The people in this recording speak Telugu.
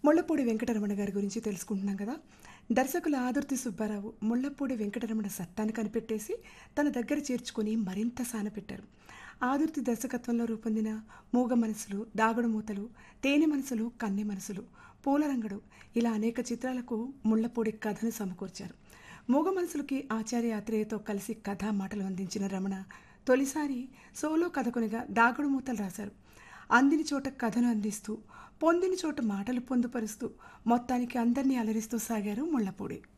ముళ్ళపూడి వెంకటరమణ గారి గురించి తెలుసుకుంటున్నాం కదా దర్శకుల ఆదుర్తి సుబ్బారావు ముళ్ళపూడి వెంకటరమణ సత్తాను కనిపెట్టేసి తన దగ్గర చేర్చుకుని మరింత సానపెట్టారు ఆదుర్తి దర్శకత్వంలో రూపొందిన మూగ మనసులు దాగుడు మూతలు తేనె మనసులు కన్నె మనసులు పూలరంగడు ఇలా అనేక చిత్రాలకు ముళ్ళపూడి కథను సమకూర్చారు మూగ మనసులకి ఆచార్య ఆత్రేయతో కలిసి కథా మాటలు అందించిన రమణ తొలిసారి సోలో కథకునిగా దాగుడు మూతలు రాశారు అందిన చోట కథను అందిస్తూ పొందిన చోట మాటలు పొందుపరుస్తూ మొత్తానికి అందరినీ అలరిస్తూ సాగారు ముళ్ళపూడి